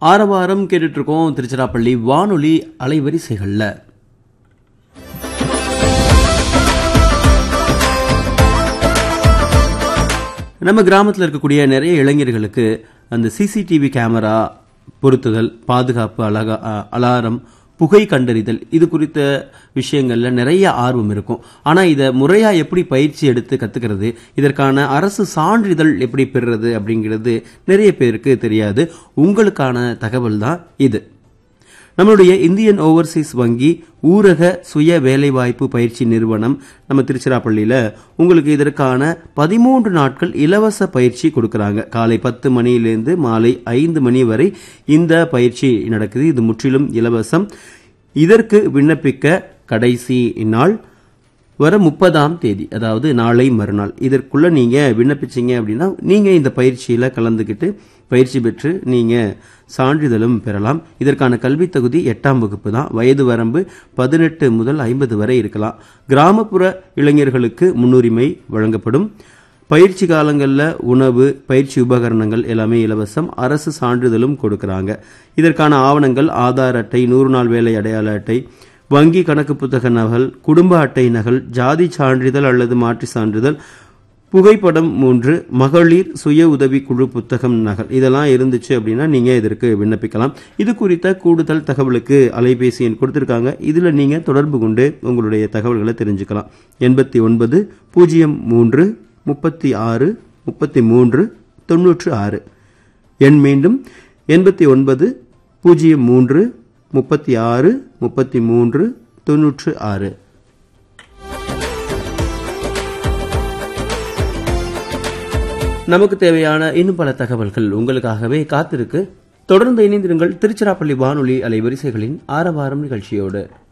ஆரவாரம் கேட்டுட்டு இருக்கோம் திருச்சிராப்பள்ளி வானொலி அலைவரிசைகள்ல நம்ம கிராமத்தில் இருக்கக்கூடிய நிறைய இளைஞர்களுக்கு அந்த சிசிடிவி கேமரா பொருத்துதல் பாதுகாப்பு அலகா அ- அலாரம் புகை கண்டறிதல் இது குறித்த விஷயங்கள்ல நிறைய ஆர்வம் இருக்கும் ஆனா இதை முறையா எப்படி பயிற்சி எடுத்து கத்துக்கிறது இதற்கான அரசு சான்றிதழ் எப்படி பெறுறது அப்படிங்கிறது நிறைய பேருக்கு தெரியாது உங்களுக்கான தகவல் தான் இது நம்மளுடைய இந்தியன் ஓவர்சீஸ் வங்கி ஊரக சுய வேலைவாய்ப்பு பயிற்சி நிறுவனம் நம்ம திருச்சிராப்பள்ளியில உங்களுக்கு இதற்கான பதிமூன்று நாட்கள் இலவச பயிற்சி கொடுக்கறாங்க காலை பத்து மணியிலிருந்து மாலை ஐந்து மணி வரை இந்த பயிற்சி நடக்குது இது முற்றிலும் இலவசம் இதற்கு விண்ணப்பிக்க கடைசி நாள் வர முப்பதாம் தேதி அதாவது நாளை மறுநாள் இதற்குள்ள நீங்க விண்ணப்பிச்சீங்க அப்படின்னா நீங்க இந்த பயிற்சியில கலந்துக்கிட்டு பயிற்சி பெற்று நீங்க சான்றிதழும் பெறலாம் இதற்கான கல்வி தகுதி எட்டாம் வகுப்பு தான் வயது வரம்பு பதினெட்டு முதல் ஐம்பது வரை இருக்கலாம் கிராமப்புற இளைஞர்களுக்கு முன்னுரிமை வழங்கப்படும் பயிற்சி காலங்களில் உணவு பயிற்சி உபகரணங்கள் எல்லாமே இலவசம் அரசு சான்றிதழும் கொடுக்கறாங்க இதற்கான ஆவணங்கள் ஆதார் அட்டை நூறு நாள் வேலை அடையாள அட்டை வங்கி கணக்கு புத்தக நகல் குடும்ப அட்டை நகல் ஜாதி சான்றிதழ் அல்லது மாற்று சான்றிதழ் புகைப்படம் மூன்று மகளிர் சுய உதவி குழு புத்தகம் நகல் இதெல்லாம் இருந்துச்சு அப்படின்னா நீங்க இதற்கு விண்ணப்பிக்கலாம் இது குறித்த கூடுதல் தகவலுக்கு அலைபேசி எண் கொடுத்திருக்காங்க இதுல நீங்க தொடர்பு கொண்டு உங்களுடைய தகவல்களை தெரிஞ்சுக்கலாம் எண்பத்தி ஒன்பது பூஜ்ஜியம் மூன்று முப்பத்தி ஆறு முப்பத்தி மூன்று தொன்னூற்று ஆறு எண் மீண்டும் எண்பத்தி ஒன்பது பூஜ்ஜியம் மூன்று முப்பத்தி ஆறு முப்பத்தி மூன்று தொன்னூற்று ஆறு நமக்கு தேவையான இன்னும் பல தகவல்கள் உங்களுக்காகவே காத்திருக்கு தொடர்ந்து இணைந்திருங்கள் திருச்சிராப்பள்ளி வானொலி அலைவரிசைகளின் ஆரவாரம் நிகழ்ச்சியோடு